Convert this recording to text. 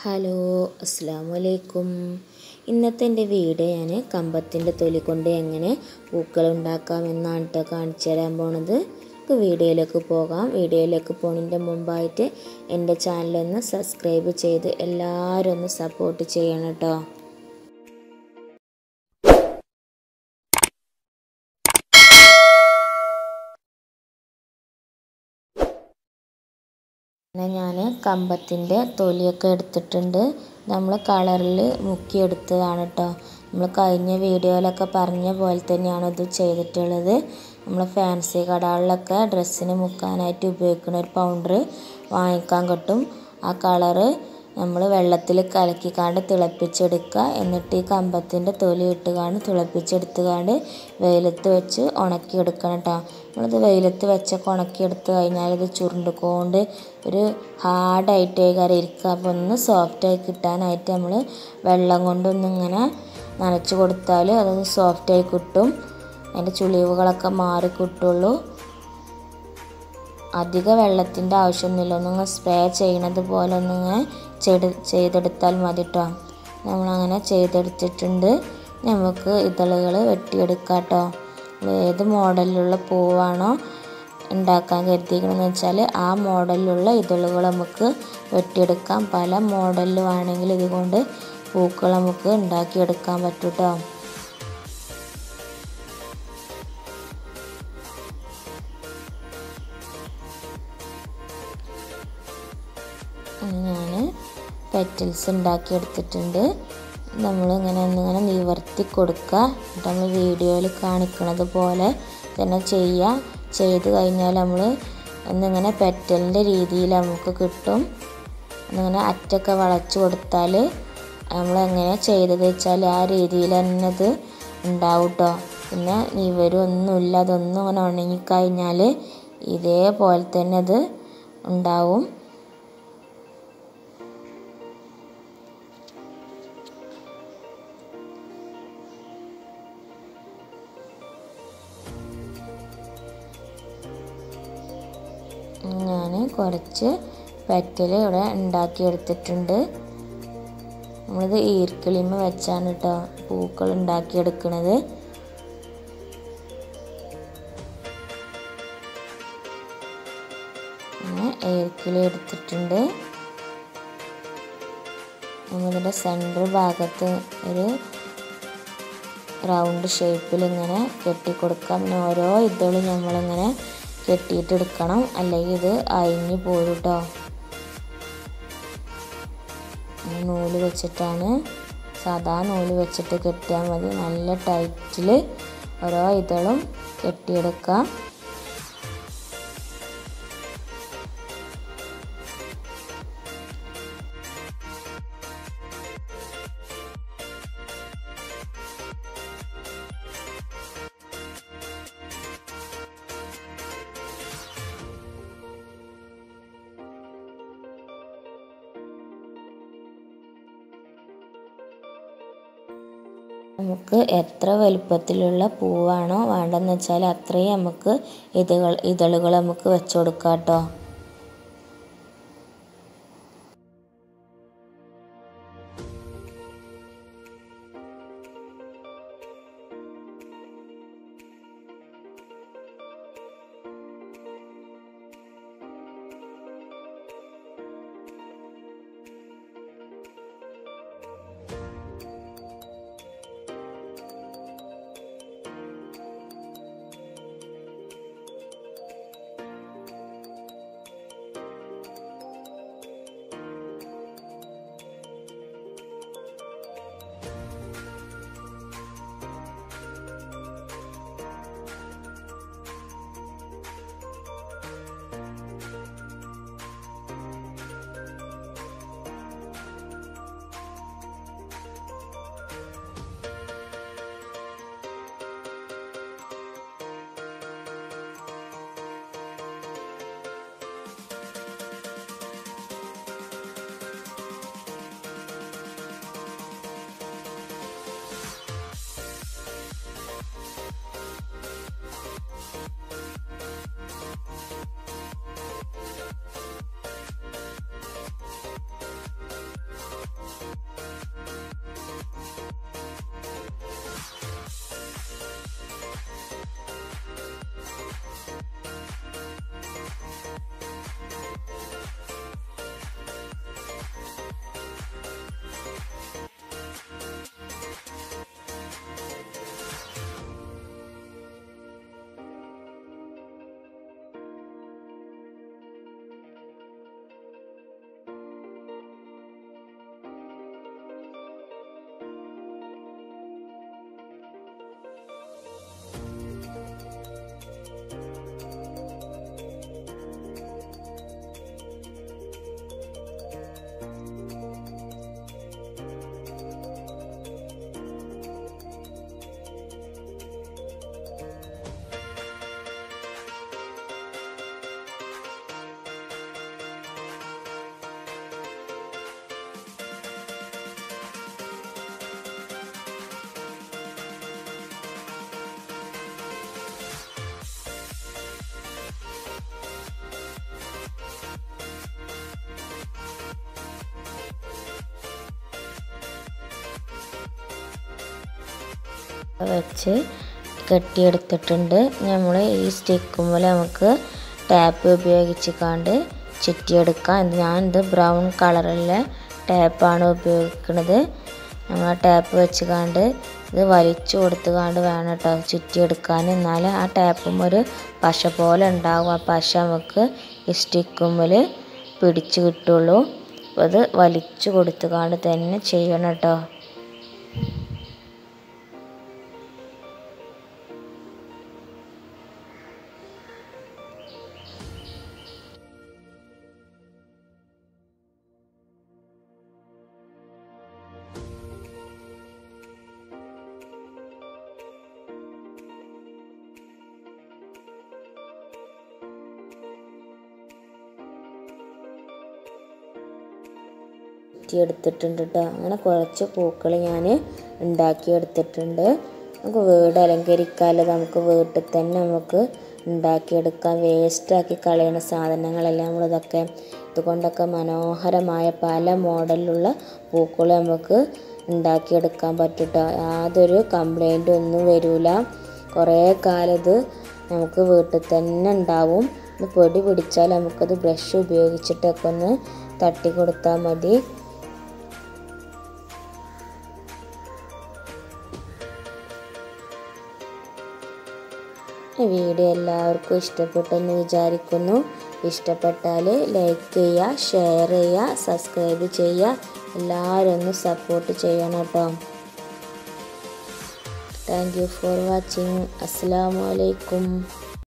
hello അസ്സാം വലൈക്കും ഇന്നത്തെ എൻ്റെ വീഡിയോ ഞാൻ കമ്പത്തിൻ്റെ തൊലി കൊണ്ട് എങ്ങനെ പൂക്കൾ ഉണ്ടാക്കാമെന്നാണ് കേട്ടോ കാണിച്ചു തരാൻ പോണത് നമുക്ക് വീഡിയോയിലേക്ക് പോകാം വീഡിയോയിലേക്ക് പോകുന്നതിൻ്റെ മുമ്പായിട്ട് എൻ്റെ ചാനലൊന്ന് സബ്സ്ക്രൈബ് ചെയ്ത് എല്ലാവരും ഒന്ന് സപ്പോർട്ട് ചെയ്യണം കേട്ടോ പിന്നെ ഞാൻ കമ്പത്തിൻ്റെ തൊലിയൊക്കെ എടുത്തിട്ടുണ്ട് നമ്മൾ കളറിൽ മുക്കിയെടുത്തതാണ് കേട്ടോ നമ്മൾ കഴിഞ്ഞ വീഡിയോയിലൊക്കെ പറഞ്ഞ പോലെ തന്നെയാണ് ഇത് ചെയ്തിട്ടുള്ളത് നമ്മൾ ഫാൻസി കടകളിലൊക്കെ ഡ്രസ്സിന് മുക്കാനായിട്ട് ഉപയോഗിക്കുന്ന ഒരു പൗഡർ വാങ്ങിക്കാൻ കിട്ടും ആ കളറ് നമ്മൾ വെള്ളത്തിൽ കലക്കിക്കാണ്ട് തിളപ്പിച്ചെടുക്കുക എന്നിട്ട് ഈ കമ്പത്തിൻ്റെ തൊലി ഇട്ടുകാണ്ട് തിളപ്പിച്ചെടുത്തുകാണ്ട് വെയിലത്ത് വെച്ച് ഉണക്കിയെടുക്കണം കേട്ടോ നമ്മളിത് വെയിലത്ത് വെച്ചൊക്കെ ഉണക്കിയെടുത്ത് കഴിഞ്ഞാൽ ഇത് ചുരുണ്ടുകൊണ്ട് ഒരു ഹാർഡായിട്ട് കറി ഇരിക്കുക അപ്പോൾ ഒന്ന് സോഫ്റ്റായി കിട്ടാനായിട്ട് നമ്മൾ വെള്ളം കൊണ്ടൊന്നിങ്ങനെ നനച്ച് കൊടുത്താൽ അതൊന്ന് സോഫ്റ്റായി കിട്ടും അതിൻ്റെ ചുളിവുകളൊക്കെ മാറി കിട്ടുള്ളൂ അധിക വെള്ളത്തിൻ്റെ ആവശ്യമൊന്നുമില്ല ഒന്നിങ്ങനെ സ്പ്രേ ചെയ്യണത് പോലെ ഒന്നിങ്ങനെ ചെയ്ത് ചെയ്തെടുത്താൽ മതി കേട്ടോ നമ്മളങ്ങനെ ചെയ്തെടുത്തിട്ടുണ്ട് നമുക്ക് ഇതളുകൾ വെട്ടിയെടുക്കാം കേട്ടോ ഏത് മോഡലിലുള്ള പൂവാണോ ഉണ്ടാക്കാൻ കരുതിയിരിക്കണമെന്ന് വെച്ചാൽ ആ മോഡലിലുള്ള ഇതളുകൾ നമുക്ക് വെട്ടിയെടുക്കാം പല മോഡലിലും ആണെങ്കിൽ ഇതുകൊണ്ട് പൂക്കൾ നമുക്ക് ഉണ്ടാക്കിയെടുക്കാൻ പറ്റും കേട്ടോ ഞാൻ പെറ്റൽസ് ഉണ്ടാക്കിയെടുത്തിട്ടുണ്ട് നമ്മളിങ്ങനെ ഒന്നിങ്ങനെ നിവർത്തി കൊടുക്കുക എന്നിട്ട് നമ്മൾ വീഡിയോയിൽ കാണിക്കുന്നത് പോലെ തന്നെ ചെയ്യുക ചെയ്ത് കഴിഞ്ഞാൽ നമ്മൾ ഒന്നിങ്ങനെ പെറ്റലിൻ്റെ രീതിയിൽ നമുക്ക് കിട്ടും ഒന്നിങ്ങനെ അറ്റൊക്കെ വളച്ച് കൊടുത്താൽ നമ്മൾ എങ്ങനെ ചെയ്തത് വെച്ചാൽ ആ രീതിയിൽ തന്നെ ഇത് ഉണ്ടാവും കേട്ടോ പിന്നെ ഇവരൊന്നുമില്ല അതൊന്നും ഇങ്ങനെ ഉണങ്ങിക്കഴിഞ്ഞാൽ ഇതേപോലെ തന്നെ അത് ഉണ്ടാവും ഞാൻ കുറച്ച് പെറ്റൽ ഇവിടെ ഉണ്ടാക്കിയെടുത്തിട്ടുണ്ട് നമ്മളിത് ഈർക്കിളിമ വെച്ചാണ് കേട്ടോ പൂക്കൾ ഉണ്ടാക്കിയെടുക്കുന്നത് അങ്ങനെ ഈർക്കിളി എടുത്തിട്ടുണ്ട് നമ്മളിതിൻ്റെ സെൻറ്റർ ഭാഗത്ത് ഒരു റൗണ്ട് ഷേപ്പിൽ ഇങ്ങനെ കെട്ടിക്കൊടുക്കാം പിന്നെ ഓരോ ഇതളും നമ്മളിങ്ങനെ കെട്ടിയിട്ടെടുക്കണം അല്ലെങ്കിൽ ഇത് അഴിഞ്ഞു പോരും കേട്ടോ നൂല് വെച്ചിട്ടാണ് സാധാ നൂല് വെച്ചിട്ട് കെട്ടിയാൽ മതി നല്ല ടൈറ്റിൽ ഓരോ ഇതളും കെട്ടിയെടുക്കാം നമുക്ക് എത്ര വലുപ്പത്തിലുള്ള പൂവാണോ വേണ്ടതെന്ന് വെച്ചാൽ അത്രയും നമുക്ക് ഇതകൾ ഇതളുകൾ നമുക്ക് വെച്ച് കൊടുക്കാം കേട്ടോ വെച്ച് കെട്ടിയെടുത്തിട്ടുണ്ട് നമ്മൾ ഈ സ്റ്റിക്കുമ്പോൾ നമുക്ക് ടാപ്പ് ഉപയോഗിച്ച് കാണ്ട് ചുറ്റിയെടുക്കാം ഞാൻ ഇത് ബ്രൗൺ കളറിലെ ടാപ്പാണ് ഉപയോഗിക്കുന്നത് നമ്മൾ ആ ടാപ്പ് വെച്ച് കാണ്ട് ഇത് വലിച്ചു കൊടുത്ത് കാണ്ട് വേണം കേട്ടോ ചുറ്റിയെടുക്കാൻ എന്നാൽ ആ ടാപ്പും ഒരു പശ പോലെ ഉണ്ടാവും ആ പശ നമുക്ക് ഈ സ്റ്റിക്കുമ്മിൽ പിടിച്ച് കിട്ടുള്ളൂ അപ്പോൾ അത് വലിച്ചു കൊടുത്ത് കാണ്ട് തന്നെ ചെയ്യണം കേട്ടോ എടുത്തിട്ടുണ്ട് കേട്ടോ അങ്ങനെ കുറച്ച് പൂക്കൾ ഞാൻ ഉണ്ടാക്കിയെടുത്തിട്ടുണ്ട് നമുക്ക് വീട് അലങ്കരിക്കാമല്ലോ നമുക്ക് വീട്ടിൽ തന്നെ നമുക്ക് ഉണ്ടാക്കിയെടുക്കാം വേസ്റ്റാക്കി കളയുന്ന സാധനങ്ങളെല്ലാം നമ്മളിതൊക്കെ ഇതുകൊണ്ടൊക്കെ മനോഹരമായ പല മോഡലിലുള്ള പൂക്കൾ നമുക്ക് ഉണ്ടാക്കിയെടുക്കാൻ പറ്റും കേട്ടോ യാതൊരു കംപ്ലൈൻറ്റും ഒന്നും വരില്ല കുറേ കാലം ഇത് നമുക്ക് വീട്ടിൽ തന്നെ ഉണ്ടാവും ഇത് പൊടി പിടിച്ചാൽ നമുക്കത് ബ്രഷ് ഉപയോഗിച്ചിട്ടൊക്കെ ഒന്ന് തട്ടി കൊടുത്താൽ മതി വീഡിയോ എല്ലാവർക്കും ഇഷ്ടപ്പെട്ടെന്ന് വിചാരിക്കുന്നു ഇഷ്ടപ്പെട്ടാൽ ലൈക്ക് ചെയ്യുക ഷെയർ ചെയ്യുക സബ്സ്ക്രൈബ് ചെയ്യുക എല്ലാവരും ഒന്ന് സപ്പോർട്ട് ചെയ്യണം കേട്ടോ താങ്ക് യു ഫോർ വാച്ചിങ് അസ്സാം വലൈക്കും